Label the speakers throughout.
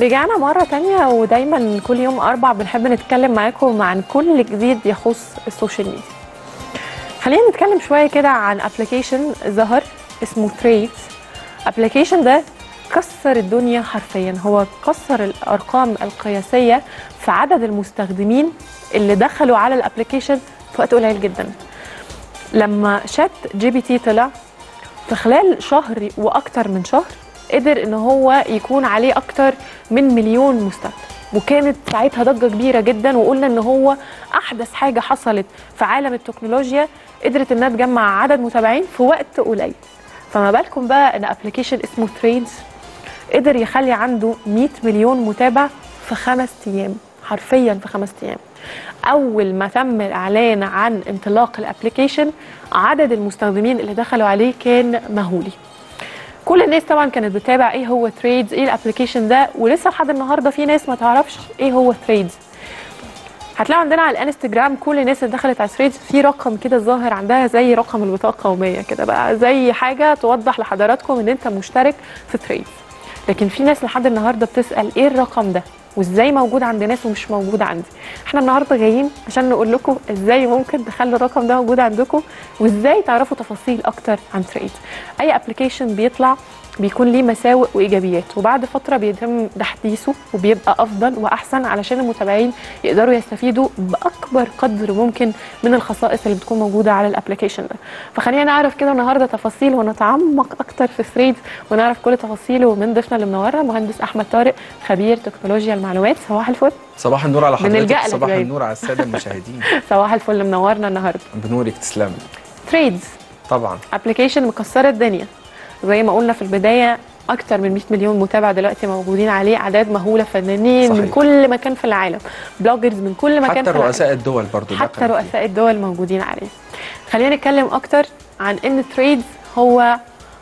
Speaker 1: رجعنا مرة تانية ودايما كل يوم أربع بنحب نتكلم معاكم عن كل جديد يخص السوشيال ميديا خلينا نتكلم شوية كده عن ابلكيشن ظهر اسمه تريدز ابلكيشن ده كسر الدنيا حرفيا هو كسر الأرقام القياسية في عدد المستخدمين اللي دخلوا على الابلكيشن في وقت قليل جدا لما شات جي بي تي طلع في خلال شهر واكتر من شهر قدر ان هو يكون عليه اكتر من مليون مستخدم وكانت ساعتها ضجه كبيره جدا وقلنا ان هو احدث حاجه حصلت في عالم التكنولوجيا قدرت انها تجمع عدد متابعين في وقت قليل فما بالكم بقى ان ابلكيشن اسمه تريدز قدر يخلي عنده 100 مليون متابع في خمس ايام حرفيا في خمس ايام اول ما تم الاعلان عن انطلاق الابلكيشن عدد المستخدمين اللي دخلوا عليه كان مهولي كل الناس طبعا كانت بتتابع ايه هو تريدز ايه الابلكيشن ده ولسه لحد النهارده في ناس ما تعرفش ايه هو تريدز هتلاقوا عندنا على الانستجرام كل الناس اللي دخلت على تريدز في رقم كده ظاهر عندها زي رقم البطاقه القوميه كده بقى زي حاجه توضح لحضراتكم ان انت مشترك في تريدز لكن في ناس لحد النهارده بتسال ايه الرقم ده وازاي موجود عند ناس ومش موجود عندي احنا النهارده جايين عشان نقول لكم ازاي ممكن تخلوا الرقم ده موجود عندكم وازاي تعرفوا تفاصيل اكتر عن تريد اي ابلكيشن بيطلع بيكون ليه مساوئ وايجابيات وبعد فتره بيتم تحديثه وبيبقى افضل واحسن علشان المتابعين يقدروا يستفيدوا باكبر قدر ممكن من الخصائص اللي بتكون موجوده على الابلكيشن ده فخلينا نعرف كده النهارده تفاصيل ونتعمق اكتر في ثريدز ونعرف كل تفاصيله من ضيفنا اللي منورنا مهندس احمد طارق خبير تكنولوجيا المعلومات صباح الفل
Speaker 2: صباح النور على
Speaker 1: بنلجأ
Speaker 2: حضرتك
Speaker 1: لك
Speaker 2: صباح
Speaker 1: دايما.
Speaker 2: النور على الساده المشاهدين
Speaker 1: صباح الفل منورنا النهارده
Speaker 2: بنورك تسلمي
Speaker 1: تريدز
Speaker 2: طبعا
Speaker 1: ابلكيشن مكسره الدنيا زي ما قلنا في البدايه اكتر من 100 مليون متابع دلوقتي موجودين عليه اعداد مهوله فنانين من
Speaker 2: صحيح.
Speaker 1: كل مكان في العالم بلوجرز من كل مكان
Speaker 2: حتى
Speaker 1: في العالم
Speaker 2: رؤساء الدول برضو
Speaker 1: حتى
Speaker 2: دخلوا فيه.
Speaker 1: رؤساء الدول موجودين عليه خلينا نتكلم اكتر عن ان تريدز هو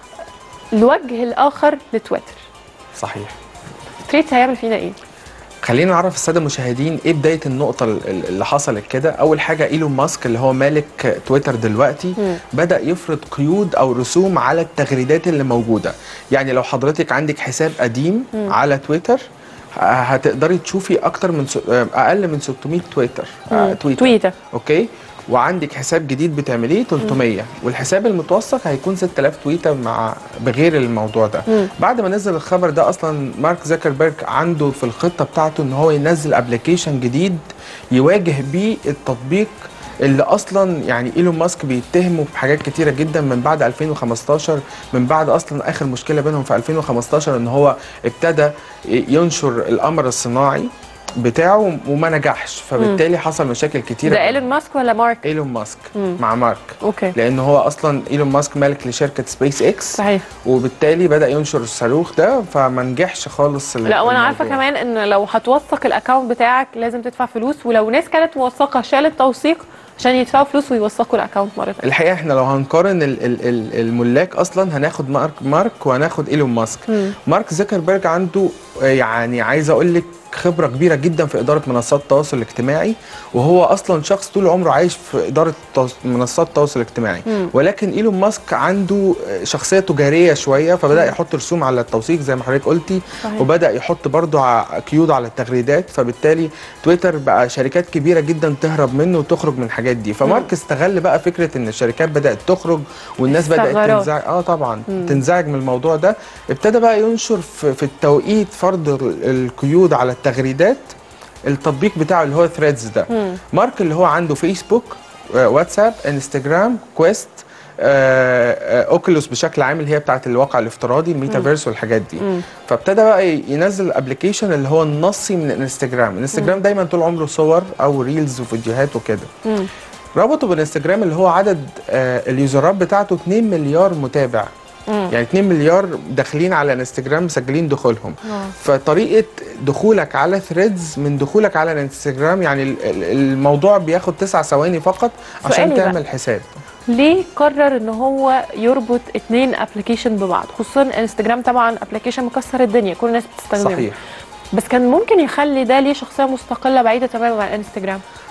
Speaker 1: الوجه الاخر لتويتر
Speaker 2: صحيح
Speaker 1: تريدز هيعمل فينا ايه
Speaker 2: خلينا نعرف الساده المشاهدين ايه بدايه النقطه ال- ال- اللي حصلت كده اول حاجه ايلون ماسك اللي هو مالك تويتر دلوقتي
Speaker 1: مم.
Speaker 2: بدا يفرض قيود او رسوم على التغريدات اللي موجوده يعني لو حضرتك عندك حساب قديم
Speaker 1: مم.
Speaker 2: على تويتر ه- هتقدري تشوفي اكتر من س- اقل من 600 تويتر آه،
Speaker 1: مم.
Speaker 2: تويتر
Speaker 1: تويتر
Speaker 2: اوكي وعندك حساب جديد بتعمليه 300 والحساب المتوسط هيكون 6000 تويتر مع بغير الموضوع ده
Speaker 1: مم.
Speaker 2: بعد ما نزل الخبر ده اصلا مارك زكربيرج عنده في الخطه بتاعته ان هو ينزل ابلكيشن جديد يواجه بيه التطبيق اللي اصلا يعني ايلون ماسك بيتهمه بحاجات كتيره جدا من بعد 2015 من بعد اصلا اخر مشكله بينهم في 2015 ان هو ابتدى ينشر القمر الصناعي بتاعه وما نجحش فبالتالي حصل مشاكل كتيره
Speaker 1: ده ايلون ماسك ولا مارك
Speaker 2: ايلون ماسك
Speaker 1: مم.
Speaker 2: مع مارك
Speaker 1: اوكي
Speaker 2: لان هو اصلا ايلون ماسك مالك لشركه سبيس اكس
Speaker 1: صحيح
Speaker 2: وبالتالي بدا ينشر الصاروخ ده فما نجحش خالص ال-
Speaker 1: لا وانا عارفه
Speaker 2: الموضوع.
Speaker 1: كمان ان لو هتوثق الاكونت بتاعك لازم تدفع فلوس ولو ناس كانت موثقه شالت توثيق عشان يدفعوا فلوس ويوثقوا الاكونت مره ثانيه
Speaker 2: الحقيقه احنا لو هنقارن ال ال ال الملاك اصلا هناخد مارك مارك وهناخد ايلون ماسك
Speaker 1: مم.
Speaker 2: مارك زكربيرج عنده آه، يعني عايز اقول لك خبره كبيره جدا في اداره منصات التواصل الاجتماعي وهو اصلا شخص طول عمره عايش في اداره التواص- منصات التواصل الاجتماعي
Speaker 1: مم.
Speaker 2: ولكن ايلون ماسك عنده آه، شخصيه تجاريه شويه فبدا يحط رسوم على التوثيق زي ما حضرتك قلتي
Speaker 1: صحيح.
Speaker 2: وبدا يحط برضه ع- قيود على التغريدات فبالتالي تويتر بقى شركات كبيره جدا تهرب منه وتخرج من الحاجات دي فمارك استغل بقى فكره ان الشركات بدات تخرج والناس بدات
Speaker 1: الثغرات.
Speaker 2: تنزعج اه طبعا
Speaker 1: مم.
Speaker 2: تنزعج من الموضوع ده ابتدى بقى ينشر في, في التوقيت فرض ال- القيود على التغريدات التطبيق بتاعه اللي هو ثريدز ده
Speaker 1: مم.
Speaker 2: مارك اللي هو عنده فيسبوك آه، واتساب انستجرام كويست آه، آه، اوكيلوس بشكل عام اللي هي بتاعت الواقع الافتراضي الميتافيرس والحاجات دي
Speaker 1: مم.
Speaker 2: فابتدى بقى ي- ينزل ابلكيشن اللي هو النصي من الانستجرام الانستجرام دايما طول عمره صور او ريلز وفيديوهات وكده
Speaker 1: مم.
Speaker 2: ربطوا بالانستجرام اللي هو عدد آه، اليوزرات بتاعته 2 مليار متابع
Speaker 1: مم.
Speaker 2: يعني 2 مليار داخلين على انستجرام مسجلين دخولهم
Speaker 1: آه.
Speaker 2: فطريقه دخولك على ثريدز من دخولك على الانستجرام يعني ال- ال- الموضوع بياخد تسع ثواني فقط عشان
Speaker 1: سؤالي بقى.
Speaker 2: تعمل حساب
Speaker 1: ليه قرر ان هو يربط اتنين ابلكيشن ببعض خصوصا انستجرام طبعا ابلكيشن مكسر الدنيا كل الناس بتستخدمه
Speaker 2: صحيح
Speaker 1: بس كان ممكن يخلي ده ليه شخصيه مستقله بعيده تماما عن انستجرام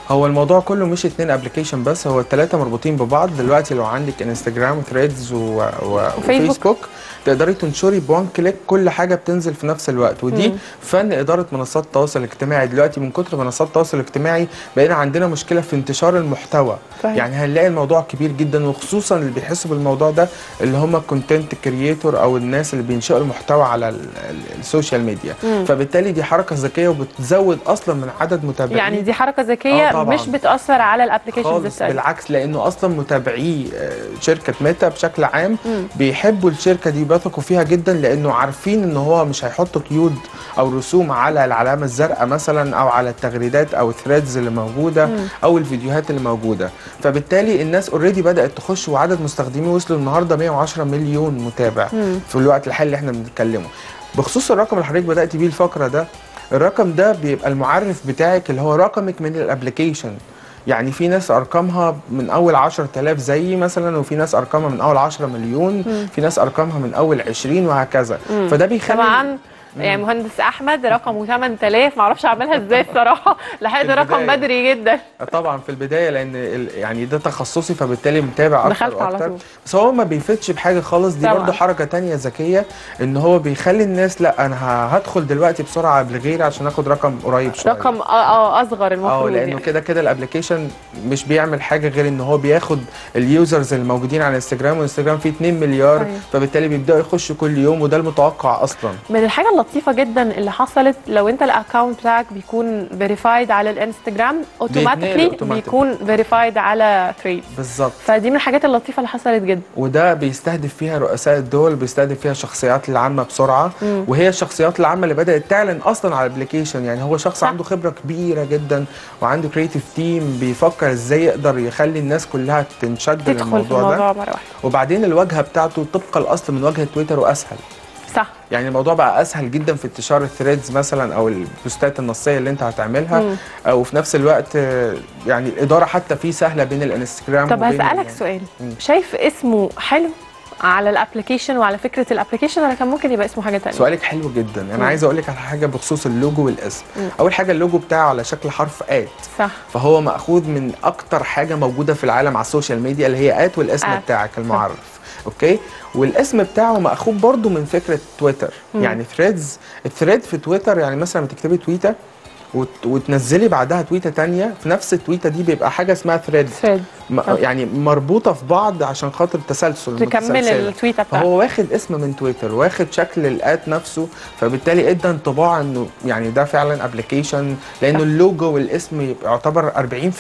Speaker 2: هو الموضوع كله مش اتنين ابلكيشن بس هو التلاتة مربوطين ببعض دلوقتي لو عندك انستجرام وثريدز و... و...
Speaker 1: وفيسبوك.
Speaker 2: وفيسبوك تقدري تنشري بوان كليك كل حاجه بتنزل في نفس الوقت ودي
Speaker 1: مم.
Speaker 2: فن اداره منصات التواصل الاجتماعي دلوقتي من كتر منصات التواصل الاجتماعي بقينا عندنا مشكله في انتشار المحتوى
Speaker 1: صحيح.
Speaker 2: يعني هنلاقي الموضوع كبير جدا وخصوصا اللي بيحسوا بالموضوع ده اللي هم الكونتنت كرييتور او الناس اللي بينشئوا المحتوى على ال- ال- السوشيال ميديا
Speaker 1: مم.
Speaker 2: فبالتالي دي حركه ذكيه وبتزود اصلا من عدد متابعين
Speaker 1: يعني دي حركه
Speaker 2: آه
Speaker 1: ذكيه
Speaker 2: طبعاً.
Speaker 1: مش بتاثر على الابلكيشنز
Speaker 2: خالص
Speaker 1: الثانيه
Speaker 2: بالعكس لانه اصلا متابعي آه، شركه ميتا بشكل عام
Speaker 1: مم.
Speaker 2: بيحبوا الشركه دي بيثقوا فيها جدا لانه عارفين ان هو مش هيحط قيود او رسوم على العلامه الزرقاء مثلا او على التغريدات او الثريدز اللي موجوده
Speaker 1: مم.
Speaker 2: او الفيديوهات اللي موجوده فبالتالي الناس اوريدي بدات تخش وعدد مستخدمين وصلوا النهارده 110 مليون متابع
Speaker 1: مم.
Speaker 2: في الوقت الحالي اللي احنا بنتكلمه بخصوص الرقم اللي حضرتك بدات بيه الفقره ده الرقم ده بيبقى المعرف بتاعك اللي هو رقمك من الابلكيشن يعني في ناس ارقامها من اول 10000 زيي مثلا وفي ناس ارقامها من اول 10 مليون
Speaker 1: مم.
Speaker 2: في ناس ارقامها من اول 20 وهكذا
Speaker 1: مم.
Speaker 2: فده بيخلي
Speaker 1: طبعا يعني مهندس احمد رقمه 8000 معرفش اعملها ازاي الصراحه لحقت
Speaker 2: في
Speaker 1: رقم
Speaker 2: البداية.
Speaker 1: بدري جدا
Speaker 2: طبعا في البدايه لان ال- يعني ده تخصصي فبالتالي متابع اكتر
Speaker 1: دخلت على
Speaker 2: واكتر
Speaker 1: طول.
Speaker 2: بس هو ما بيفيدش بحاجه خالص دي
Speaker 1: طبعاً.
Speaker 2: برضه حركه تانية ذكيه ان هو بيخلي الناس لا انا ه- هدخل دلوقتي بسرعه قبل غيري عشان اخد رقم قريب شويه
Speaker 1: رقم اه اه اصغر
Speaker 2: اه
Speaker 1: المفروض
Speaker 2: لانه
Speaker 1: يعني.
Speaker 2: كده كده الابلكيشن مش بيعمل حاجه غير ان هو بياخد اليوزرز الموجودين على انستجرام وانستجرام فيه 2 مليار
Speaker 1: صحيح.
Speaker 2: فبالتالي بيبداوا يخشوا كل يوم وده المتوقع اصلا
Speaker 1: من الحاجه اللطيفه جدا اللي حصلت لو انت الاكونت بتاعك بيكون فيريفايد على الانستجرام اوتوماتيكلي
Speaker 2: automatic.
Speaker 1: بيكون فيريفايد على ثريد
Speaker 2: بالظبط
Speaker 1: فدي من الحاجات اللطيفه اللي حصلت جدا
Speaker 2: وده بيستهدف فيها رؤساء الدول بيستهدف فيها الشخصيات العامه بسرعه
Speaker 1: مم.
Speaker 2: وهي الشخصيات العامه اللي بدات تعلن اصلا على الابلكيشن يعني هو شخص
Speaker 1: صح.
Speaker 2: عنده خبره كبيره جدا وعنده كريتيف تيم بيفكر ازاي يقدر يخلي الناس كلها تنشد
Speaker 1: تدخل في
Speaker 2: للموضوع ده
Speaker 1: الموضوع مره واحده
Speaker 2: وبعدين الواجهه بتاعته طبق الاصل من واجهه تويتر واسهل
Speaker 1: صح
Speaker 2: يعني الموضوع بقى اسهل جدا في انتشار الثريدز مثلا او البوستات النصيه اللي انت هتعملها
Speaker 1: مم.
Speaker 2: وفي نفس الوقت آه، يعني الاداره حتى فيه سهله بين الانستجرام
Speaker 1: طب
Speaker 2: وبين
Speaker 1: هسألك
Speaker 2: ال-
Speaker 1: سؤال
Speaker 2: مم.
Speaker 1: شايف اسمه حلو على الابلكيشن وعلى فكره الابلكيشن ولا كان ممكن يبقى اسمه حاجه تانية
Speaker 2: سؤالك حلو جدا انا
Speaker 1: مم.
Speaker 2: عايز اقول لك على حاجه بخصوص اللوجو والاسم
Speaker 1: مم.
Speaker 2: اول حاجه اللوجو بتاعه على شكل حرف ات
Speaker 1: صح
Speaker 2: فهو ماخوذ من اكتر حاجه موجوده في العالم على السوشيال ميديا اللي هي ات والاسم
Speaker 1: آت.
Speaker 2: بتاعك المعرف اوكي والاسم بتاعه ماخوذ برضو من فكره تويتر
Speaker 1: مم.
Speaker 2: يعني ثريدز الثريد في تويتر يعني مثلا لما تكتبي تويته وت- وتنزلي بعدها تويته تانية في نفس التويته دي بيبقى حاجه اسمها ثريد
Speaker 1: ثريد
Speaker 2: يعني مربوطه في بعض عشان خاطر التسلسل
Speaker 1: تكمل
Speaker 2: المتسلسلة.
Speaker 1: التويته بتاعتك
Speaker 2: فهو واخد اسم من تويتر واخد شكل الات نفسه فبالتالي ادى انطباع انه يعني ده فعلا ابلكيشن لانه اللوجو والاسم يبقى يعتبر 40%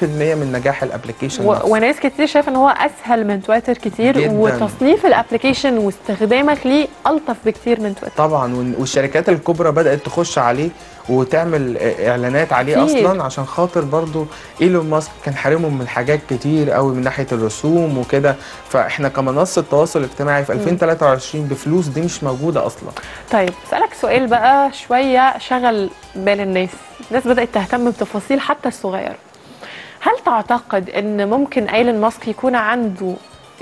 Speaker 2: من نجاح الابلكيشن
Speaker 1: و...
Speaker 2: نفسه.
Speaker 1: وناس كتير شايفه ان هو اسهل من تويتر كتير
Speaker 2: جداً.
Speaker 1: وتصنيف الابلكيشن واستخدامك ليه الطف بكتير من تويتر
Speaker 2: طبعا وال- والشركات الكبرى بدات تخش عليه وتعمل اعلانات عليه
Speaker 1: كتير.
Speaker 2: اصلا عشان خاطر برضو ايلون ماسك كان حارمهم من حاجات كتير قوي من ناحيه الرسوم وكده فاحنا كمنصه تواصل اجتماعي في 2023 بفلوس دي مش موجوده اصلا
Speaker 1: طيب اسالك سؤال بقى شويه شغل بال الناس الناس بدات تهتم بتفاصيل حتى الصغيره هل تعتقد ان ممكن ايلون ماسك يكون عنده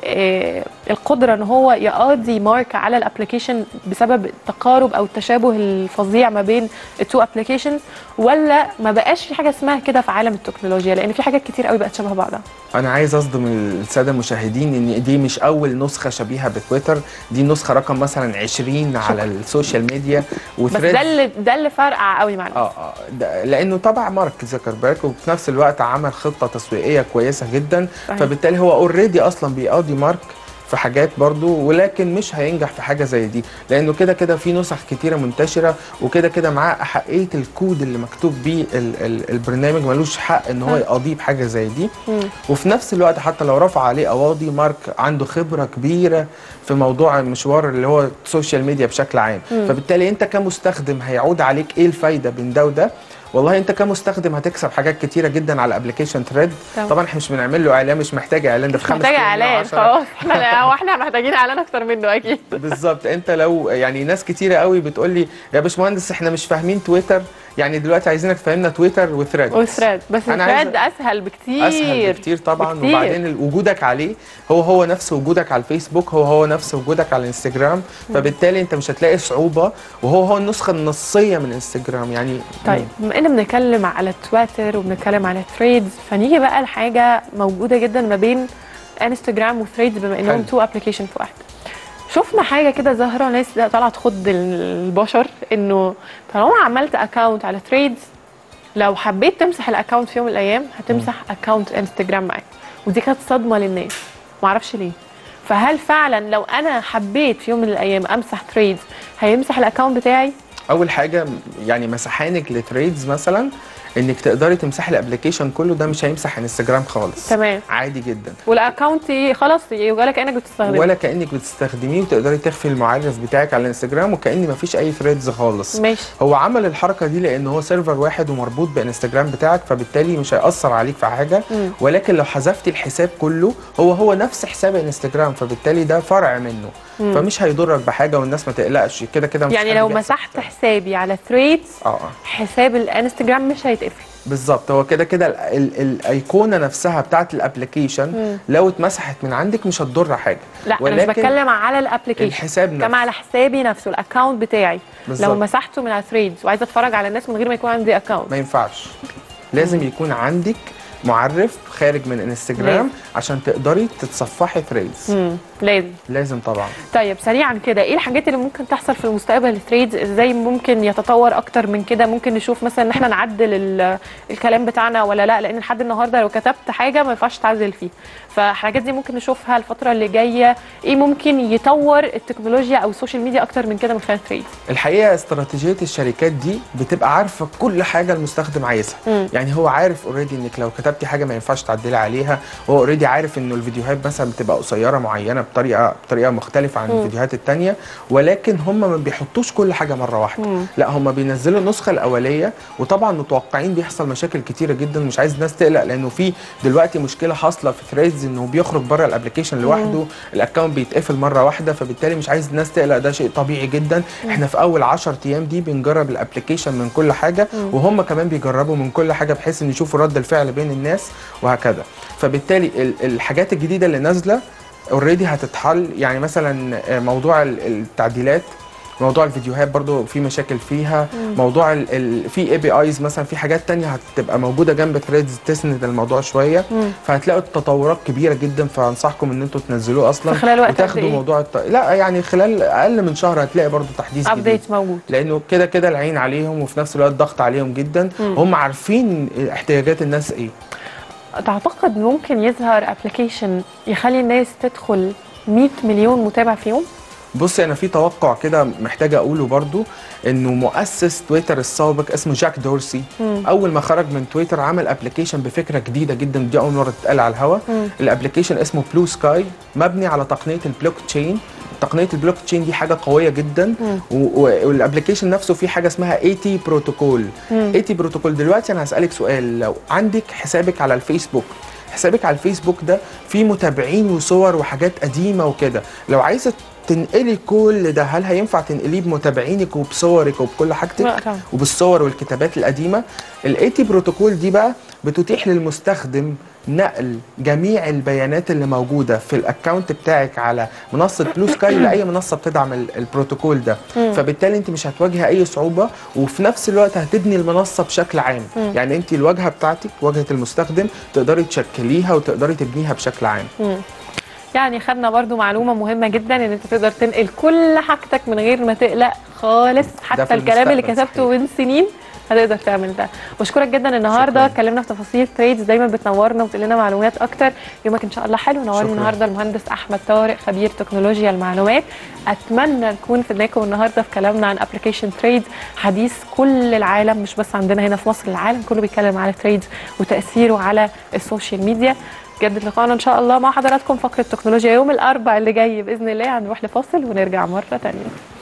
Speaker 1: آه، القدره ان هو يقاضي مارك على الابلكيشن بسبب التقارب او التشابه الفظيع ما بين التو ابلكيشنز ولا ما بقاش في حاجه اسمها كده في عالم التكنولوجيا لان في حاجات كتير قوي بقت شبه بعضها
Speaker 2: انا عايز اصدم الساده المشاهدين ان دي مش اول نسخه شبيهه بتويتر دي نسخه رقم مثلا 20 على السوشيال ميديا
Speaker 1: بس
Speaker 2: وثريد
Speaker 1: ده اللي ده اللي فرقع قوي مع الناس
Speaker 2: اه اه ده لانه تبع مارك زكربيرج وفي نفس الوقت عمل خطه تسويقيه كويسه جدا
Speaker 1: صحيح.
Speaker 2: فبالتالي هو اوريدي اصلا بيقاضي مارك في حاجات برضو ولكن مش هينجح في حاجه زي دي لانه كده كده في نسخ كتيره منتشره وكده كده معاه احقيه الكود اللي مكتوب بيه ال ال البرنامج ملوش حق ان هو
Speaker 1: آه.
Speaker 2: يقاضيه بحاجه زي دي
Speaker 1: مم.
Speaker 2: وفي نفس الوقت حتى لو رفع عليه قواضي مارك عنده خبره كبيره في موضوع المشوار اللي هو السوشيال ميديا بشكل عام
Speaker 1: مم.
Speaker 2: فبالتالي انت كمستخدم هيعود عليك ايه الفايده بين ده وده والله انت كمستخدم هتكسب حاجات كتيره جدا على الابلكيشن ثريد
Speaker 1: طبعا.
Speaker 2: طبعا احنا مش بنعمل له اعلان مش محتاج اعلان ده في
Speaker 1: مش
Speaker 2: خمس
Speaker 1: محتاجه
Speaker 2: كلمة
Speaker 1: اعلان
Speaker 2: وعشرة.
Speaker 1: خلاص احنا هو احنا محتاجين اعلان اكتر منه اكيد
Speaker 2: بالظبط انت لو يعني ناس كتيره قوي بتقول لي يا باشمهندس احنا مش فاهمين تويتر يعني دلوقتي عايزينك تفهمنا تويتر وثريد
Speaker 1: وثريد بس
Speaker 2: أنا عايز-
Speaker 1: الثريد اسهل بكتير
Speaker 2: اسهل بكتير طبعا
Speaker 1: بكتير.
Speaker 2: وبعدين ال- وجودك عليه هو هو نفس وجودك على الفيسبوك هو هو نفس وجودك على الانستجرام فبالتالي انت مش هتلاقي صعوبه وهو هو النسخه النصيه من انستجرام يعني
Speaker 1: طيب بما ان بنتكلم على تويتر وبنتكلم على ثريدز فنيجي بقى لحاجه موجوده جدا ما بين انستجرام وثريدز بما انهم
Speaker 2: حلو.
Speaker 1: تو ابلكيشن في واحد شفنا حاجه كده ظاهره ناس طالعه تخض البشر انه طالما عملت اكونت على ثريدز لو حبيت تمسح الاكونت في يوم من الايام هتمسح اكونت انستجرام معاك ودي كانت صدمه للناس معرفش ليه فهل فعلا لو انا حبيت في يوم من الايام امسح ثريدز هيمسح الاكونت بتاعي
Speaker 2: اول حاجه يعني مسحانك لتريدز مثلا انك تقدري تمسحي الابلكيشن كله ده مش هيمسح انستجرام خالص
Speaker 1: تمام
Speaker 2: عادي جدا
Speaker 1: والاكونت ي- خلاص يبقى كانك بتستخدمه
Speaker 2: ولا كانك بتستخدميه وتقدري تخفي المعرف بتاعك على الانستجرام وكان مفيش اي ثريدز خالص
Speaker 1: ماشي
Speaker 2: هو عمل الحركه دي لان هو سيرفر واحد ومربوط بانستجرام بتاعك فبالتالي مش هياثر عليك في حاجه
Speaker 1: مم.
Speaker 2: ولكن لو حذفتي الحساب كله هو هو نفس حساب انستجرام فبالتالي ده فرع منه
Speaker 1: مم.
Speaker 2: فمش هيضرك بحاجه والناس ما تقلقش كده كده مش
Speaker 1: يعني
Speaker 2: حد
Speaker 1: لو
Speaker 2: بيحسب
Speaker 1: مسحت
Speaker 2: حساب.
Speaker 1: حسابي على ثريدز
Speaker 2: اه اه
Speaker 1: حساب الانستجرام مش هيتقفل
Speaker 2: بالظبط هو كده كده ال- ال- الايقونه نفسها بتاعت الابلكيشن
Speaker 1: مم.
Speaker 2: لو اتمسحت من عندك مش هتضر حاجه
Speaker 1: لا انا مش
Speaker 2: ولكن
Speaker 1: بتكلم على الابلكيشن
Speaker 2: الحساب نفسه
Speaker 1: كما على حسابي نفسه الاكونت بتاعي لو
Speaker 2: بالظبط.
Speaker 1: مسحته من على ثريدز وعايزه اتفرج على الناس من غير ما يكون عندي اكونت
Speaker 2: ما ينفعش لازم يكون عندك معرف خارج من انستجرام
Speaker 1: لازم.
Speaker 2: عشان تقدري تتصفحي ثريدز
Speaker 1: امم لازم
Speaker 2: لازم طبعا
Speaker 1: طيب سريعا كده ايه الحاجات اللي ممكن تحصل في المستقبل الثريدز ازاي ممكن يتطور اكتر من كده ممكن نشوف مثلا ان احنا نعدل ال- الكلام بتاعنا ولا لا لان لحد النهارده لو كتبت حاجه ما ينفعش تعدل فيه فالحاجات دي ممكن نشوفها الفتره اللي جايه ايه ممكن يطور التكنولوجيا او السوشيال ميديا اكتر من كده من خلال ثريدز
Speaker 2: الحقيقه استراتيجيه الشركات دي بتبقى عارفه كل حاجه المستخدم عايزها
Speaker 1: مم.
Speaker 2: يعني هو عارف اوريدي انك لو كتبتي حاجه ما ينفعش تعدلي عليها هو اوريدي عارف انه الفيديوهات مثلا بتبقى قصيره معينه بطريقه بطريقه مختلفه عن
Speaker 1: مم.
Speaker 2: الفيديوهات التانية ولكن هم ما بيحطوش كل حاجه مره واحده
Speaker 1: مم.
Speaker 2: لا هم بينزلوا النسخه الاوليه وطبعا متوقعين بيحصل مشاكل كتيره جدا مش عايز الناس تقلق لانه في دلوقتي مشكله حاصله في ثريدز انه بيخرج بره الابلكيشن لوحده الاكونت بيتقفل مره واحده فبالتالي مش عايز الناس تقلق ده شيء طبيعي جدا احنا في اول 10 ايام دي بنجرب الابلكيشن من كل حاجه وهم كمان بيجربوا من كل حاجه بحيث ان يشوفوا رد الفعل بين الناس وهكذا فبالتالي ال- الحاجات الجديده اللي نازله اوريدي هتتحل يعني مثلا آه، موضوع ال- التعديلات موضوع الفيديوهات برضو في مشاكل فيها موضوع ال ال في اي بي ايز مثلا في حاجات تانية هتبقى موجوده جنب ثريدز تسند الموضوع شويه
Speaker 1: مم.
Speaker 2: فهتلاقوا التطورات كبيره جدا فانصحكم ان انتوا تنزلوه اصلا
Speaker 1: في خلال وقت قد
Speaker 2: وتاخدوا
Speaker 1: إيه؟
Speaker 2: موضوع الت... لا يعني خلال اقل من شهر هتلاقي برضو تحديث جديد
Speaker 1: ابديت موجود
Speaker 2: لانه كده كده العين عليهم وفي نفس الوقت ضغط عليهم جدا
Speaker 1: مم.
Speaker 2: هم عارفين احتياجات الناس ايه
Speaker 1: تعتقد ممكن يظهر ابلكيشن يخلي الناس تدخل 100 مليون متابع في يوم
Speaker 2: بصي انا في توقع كده محتاج اقوله برضو انه مؤسس تويتر السابق اسمه جاك دورسي
Speaker 1: مم.
Speaker 2: اول ما خرج من تويتر عمل ابلكيشن بفكره جديده جدا دي اول مره تتقال على الهوا
Speaker 1: مم.
Speaker 2: الابلكيشن اسمه بلو سكاي مبني على تقنيه البلوك تشين تقنيه البلوك تشين دي حاجه قويه جدا
Speaker 1: مم.
Speaker 2: و- و- والابلكيشن نفسه فيه حاجه اسمها اي تي بروتوكول
Speaker 1: مم.
Speaker 2: اي تي بروتوكول دلوقتي انا هسالك سؤال لو عندك حسابك على الفيسبوك حسابك على الفيسبوك ده فيه متابعين وصور وحاجات قديمه وكده لو عايزه تنقلي كل ده هل هينفع تنقليه بمتابعينك وبصورك وبكل حاجتك
Speaker 1: لا طبعا.
Speaker 2: وبالصور والكتابات القديمه الاي تي بروتوكول دي بقى بتتيح للمستخدم نقل جميع البيانات اللي موجوده في الاكونت بتاعك على منصه بلو سكاي لاي منصه بتدعم ال- البروتوكول ده
Speaker 1: مم.
Speaker 2: فبالتالي انت مش هتواجهي اي صعوبه وفي نفس الوقت هتبني المنصه بشكل عام
Speaker 1: مم.
Speaker 2: يعني انت الواجهه بتاعتك واجهه المستخدم تقدري تشكليها وتقدري تبنيها بشكل عام
Speaker 1: مم. يعني خدنا برضو معلومة مهمة جدا ان انت تقدر تنقل كل حاجتك من غير ما تقلق خالص
Speaker 2: في
Speaker 1: حتى الكلام اللي
Speaker 2: المستقبل
Speaker 1: كتبته
Speaker 2: صحيح.
Speaker 1: من سنين هتقدر تعمل ده بشكرك جدا النهارده
Speaker 2: شكراً.
Speaker 1: اتكلمنا في تفاصيل تريدز دايما بتنورنا وبتقول لنا معلومات اكتر يومك ان شاء الله حلو نورني
Speaker 2: شكراً.
Speaker 1: النهارده المهندس احمد طارق خبير تكنولوجيا المعلومات اتمنى نكون فدناكم النهارده في كلامنا عن ابلكيشن تريدز حديث كل العالم مش بس عندنا هنا في مصر العالم كله بيتكلم على تريدز وتاثيره على السوشيال ميديا جدد لقاءنا ان شاء الله مع حضراتكم فقره تكنولوجيا يوم الاربعاء اللي جاي باذن الله هنروح لفاصل ونرجع مره تانية